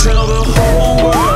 tell the whole world.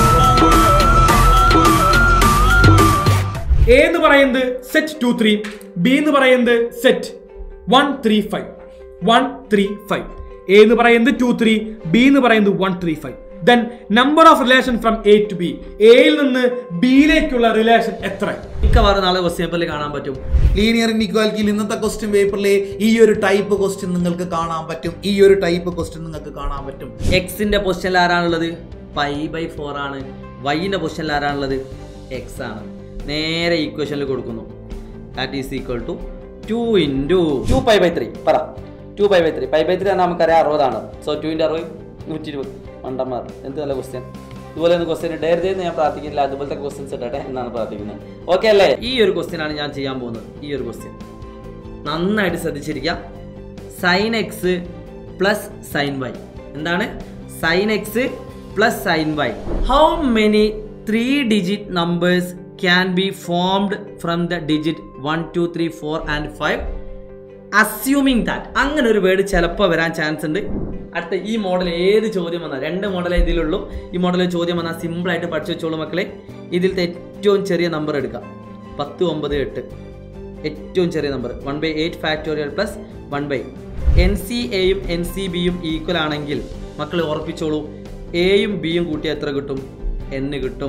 A എന്ന് പറയുന്നത് set two three B എന്ന് പറയുന്നത് set one three five one three five A എന്ന് പറയുന്നത് ടു ത്രീ ബി എന്ന് പറയുന്നത് one three five then number of relation from A to B എയിൽ നിന്ന് ബിയിലേക്കുള്ള റിലേഷൻ എത്ര മിക്കവാറും നാളെ ക്വസ്റ്റ്യൻ പേപ്പറിൽ കാണാൻ പറ്റും ലീനിയർ ഇൻഇക്വാലിറ്റിയിൽ ഇന്നത്തെ ക്വസ്റ്റ്യൻ പേപ്പറിലെ ഈ ഒരു ടൈപ്പ് ക്വസ്റ്റ്യൻ നിങ്ങൾക്ക് കാണാൻ പറ്റും ഈ ഒരു ടൈപ്പ് ക്വസ്റ്റ്യൻ നിങ്ങൾക്ക് കാണാൻ പറ്റും എക്സിന്റെ പൊസിഷനിൽ ആരാണുള്ളത് പൈ ബൈ ഫോർ ആണ് വൈൻ്റെ പൊസിഷനിൽ ആരാണുള്ളത് എക്സ് ആണ് നേരെ ഈക്വേഷനിൽ കൊടുക്കുന്നു that is equal to two into two pi by three പറ two pi by three pi by three നമുക്കറിയാം അറുപതാണ് സോ ടു ഇൻറ്റു അറുപത് നൂറ്റി ഇരുപത് മണ്ടന്മാർ എന്ത് നല്ല ക്വസ്റ്റ്യൻ ഇതുപോലെ ഒന്ന് ക്വസ്റ്റ്യൻ ഡയർ ചെയ്യുന്ന ഞാൻ പ്രാർത്ഥിക്കുന്നില്ല അതുപോലത്തെ ക്വസ്റ്റ്യൻസ് ഇട്ടട്ടെ എന്നാണ് പ്രാർത്ഥിക്കുന്നത് ഓക്കെ അല്ലേ ഈ ഒരു ക്വസ്റ്റ്യൻ ആണ് ഞാൻ ചെയ്യാൻ പോകുന്നത് ഈ ഒരു ക്വസ്റ്റ്യൻ നന്നായിട്ട് ശ്രദ്ധിച്ചിരിക്കുക sine x plus sine y എന്താണ് sine x plus sine y how many three digit numbers can be formed from the digit one two three four and five assuming that അങ്ങനെ ഒരു വേർഡ് ചിലപ്പോൾ വരാൻ chance ഉണ്ട് അടുത്ത ഈ model ഏത് ചോദ്യം വന്നാൽ രണ്ട് മോഡലേ ഇതിലുള്ളൂ ഈ മോഡലിൽ ചോദ്യം വന്നാൽ സിമ്പിളായിട്ട് പഠിച്ചു വെച്ചോളൂ മക്കളെ ഇതിലത്തെ ഏറ്റവും ചെറിയ നമ്പർ എടുക്കാം പത്ത് ഒമ്പത് എട്ട് ഏറ്റവും ചെറിയ number one by eight factorial plus one by n C എയും എൻ സി ബിയും ഈക്വൽ ആണെങ്കിൽ മക്കൾ ഉറപ്പിച്ചോളൂ എയും ബിയും കൂട്ടി എത്ര കിട്ടും എന്ന് കിട്ടും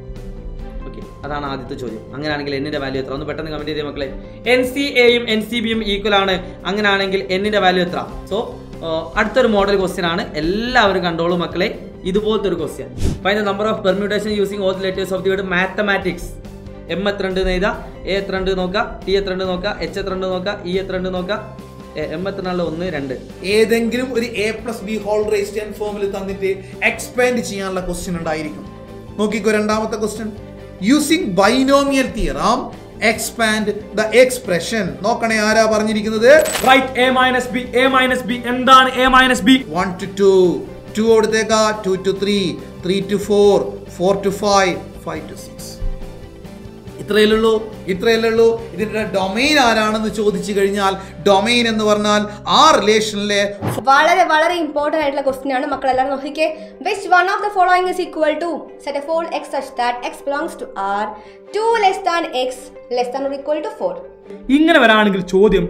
ഓക്കെ അതാണ് ആദ്യത്തെ ചോദ്യം അങ്ങനെയാണെങ്കിൽ എന്നിന്റെ വാല്യൂ എത്ര ഒന്ന് പെട്ടെന്ന് കമന്റ് ചെയ്തേ മക്കളെ എൻ സി എയും എൻ സി ബിയും ഈക്വൽ ആണ് അങ്ങനെയാണെങ്കിൽ എന്നിന്റെ വാല്യൂ എത്ര സോ അടുത്തൊരു മോഡൽ ക്വസ്റ്റ്യൻ ആണ് എല്ലാവരും കണ്ടോളൂ മക്കളെ ഇതുപോലത്തെ ഒരു question find the number of permutation using all letters of the word mathematics M എത്ര ഉണ്ട് എന്ന് എഴുതാ എ എത്ര ഉണ്ട് നോക്കാം ടി എത്ര ഉണ്ട് നോക്കാം എച്ച് എത്ര ഉണ്ട് നോക്കാം ഇ എത്ര ഉണ്ട് നോക്കാം എം എത്ര ഉള്ള ഒന്ന് രണ്ട് ഏതെങ്കിലും ഒരു A plus B whole raised n ഫോമിൽ തന്നിട്ട് എക്സ്പാൻഡ് ചെയ്യാനുള്ള ക്വസ്റ്റ്യൻ ഉണ്ടായിരിക്കും നോക്കിക്കോ രണ്ടാമത്തെ question using binomial theorem expand the expression നോക്കണേ ആരാ പറഞ്ഞിരിക്കുന്നത് right A minus B A minus B എന്താണ് A minus B one two two two കൊടുത്തേക്ക two two three three two four four two five five two six ഇത്രയല്ലുള്ളൂ ഇത്രയല്ലുള്ളൂ ഇതിന്റെ domain ആരാണെന്ന് ചോദിച്ചു കഴിഞ്ഞാൽ ഡൊമൈൻ എന്ന് പറഞ്ഞാൽ ആ റിലേഷനിലെ വളരെ വളരെ ഇമ്പോർട്ടന്റ് ആയിട്ടുള്ള ക്വസ്റ്റ്യൻ ആണ് മക്കൾ എല്ലാവരും നോക്കിക്കേ which one of the following is equal to set A for x such that x belongs to R two less than x less than or equal to four ഇങ്ങനെ വരാണെങ്കിൽ ചോദ്യം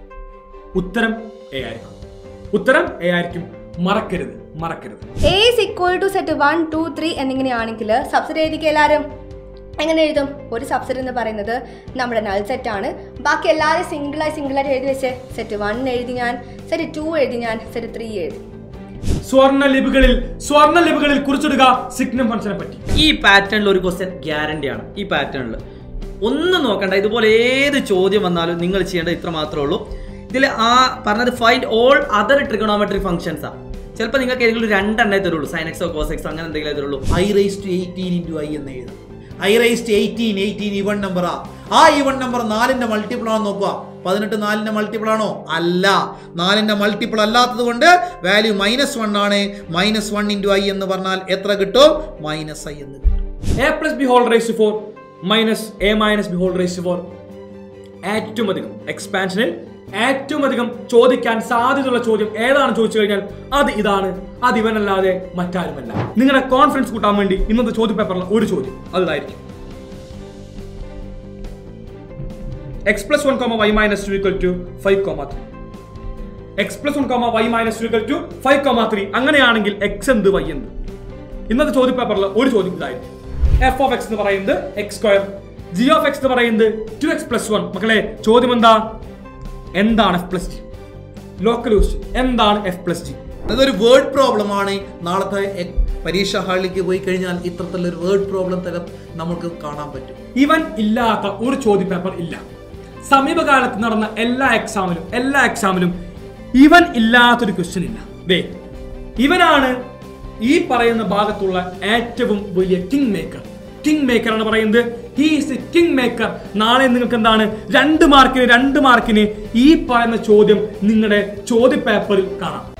ഉത്തരം എ ആയിരിക്കും ഉത്തരം എ ആയിരിക്കും മറക്കരുത് മറക്കരുത് A is equal to set one two three എന്നിങ്ങനെയാണെങ്കിൽ സബ്സിഡി എഴുതിക്കുക എല്ലാവരും എങ്ങനെ എഴുതും ഒരു സബ്സിഡി എന്ന് പറയുന്നത് നമ്മുടെ നൾ സെറ്റ് ആണ് ബാക്കി എല്ലാവരും സിംഗിളായി സിംഗിളായിട്ട് എഴുതി വെച്ച് സെറ്റ് വൺ എഴുതി ഞാൻ സെറ്റ് ടു എഴുതി ഞാൻ സെറ്റ് ത്രീ എഴുതി സ്വർണ്ണ ലിപികളിൽ സ്വർണ്ണ ലിപികളിൽ കുറിച്ചിടുക സിഗ്നം ഫംഗ്ഷനെ പറ്റി ഈ പാറ്റേണിൽ ഒരു ക്വസ്റ്റ്യൻ ഗ്യാരണ്ടി ആണ് ഈ പാറ്റേണിൽ ഒന്നും നോക്കണ്ട ഇതുപോലെ ഏത് ചോദ്യം വന്നാലും നിങ്ങൾ ചെയ്യേണ്ടത് ഇത്ര മാത്രമേ ഉള്ളൂ ഇതിൽ ആ പറഞ്ഞത് find all other trigonometric functions ആണ് ചിലപ്പോൾ നിങ്ങൾക്ക് ഏതെങ്കിലും രണ്ടെണ്ണേ തരുള്ളൂ സൈനക്സോ കോസെക്സോ അങ്ങനെ എന്തെങ്കിലും തരുള്ളൂ i raise to eighteen into i എന്ന് എഴുതാം i raise to eighteen eighteen even നമ്പറാ ആ ഇവൺ നമ്പർ നാലിന്റെ മൾട്ടിപ്പിൾ ആണോ നോക്കുക പതിനെട്ട് നാലിന്റെ മൾട്ടിപ്പിൾ ആണോ അല്ല നാലിന്റെ മൾട്ടിപ്പിൾ അല്ലാത്തത് കൊണ്ട് വാല്യൂ മൈനസ് വൺ ആണ് മൈനസ് വൺ ഇൻറ്റു ഐ എന്ന് പറഞ്ഞാൽ എത്ര കിട്ടും മൈനസ് ഐ എന്ന് കിട്ടും A plus B whole raise four minus A minus B whole raise four ഏറ്റവും അധികം എക്സ്പാൻഷനിൽ ഏറ്റവും അധികം ചോദിക്കാൻ സാധ്യതയുള്ള ചോദ്യം ഏതാണ് ചോദിച്ചു കഴിഞ്ഞാൽ അത് ഇതാണ് അത് ഇവനല്ലാതെ മറ്റാരുമല്ല നിങ്ങളുടെ കോൺഫിഡൻസ് കൂട്ടാൻ വേണ്ടി ഇന്നത്തെ ചോദ്യ പേപ്പറിൽ ഒരു ചോദ്യം അതായിരിക്കും x plus one comma y minus two equal to five comma three x plus one comma y minus two equal to five comma three അങ്ങനെയാണെങ്കിൽ എക്സ് എന്ത് വൈ എന്ത് ഇന്നത്തെ ചോദ്യ പേപ്പറിൽ ഒരു ചോദ്യം ഇതായിരിക്കും എഫ് ഓഫ് എക്സ് എന്ന് പറയുന്നത് x square g of x എന്ന് പറയുന്നത് ടു എക്സ് പ്ലസ് വൺ മക്കളെ ചോദ്യം എന്താ എന്താണ് f plus g local use എന്താണ് എഫ് പ്ലസ് ജി അതൊരു വേർഡ് പ്രോബ്ലം ആണ് നാളത്തെ എ- പരീക്ഷാ ഹാളിലേക്ക് പോയി കഴിഞ്ഞാൽ ഇത്തരത്തിലൊരു വേർഡ് പ്രോബ്ലം തരം നമുക്ക് കാണാൻ പറ്റും ഇവൻ ഇല്ലാത്ത ഒരു ചോദ്യ പേപ്പർ ഇല്ല സമീപകാലത്ത് നടന്ന എല്ലാ എക്സാമിലും എല്ലാ എക്സാമിലും ഇവൻ ഇല്ലാത്തൊരു ക്വസ്റ്റ്യൻ ഇല്ല ദേ ഇവനാണ് ഈ പറയുന്ന ഭാഗത്തുള്ള ഏറ്റവും വലിയ കിങ് മേക്കർ കിങ് മേക്കർ ആണ് പറയുന്നത് he is a kingmaker നാളെ നിങ്ങൾക്ക് എന്താണ് രണ്ട് മാർക്കിന് രണ്ട് മാർക്കിന് ഈ പറയുന്ന ചോദ്യം നിങ്ങളുടെ ചോദ്യ പേപ്പറിൽ കാണാം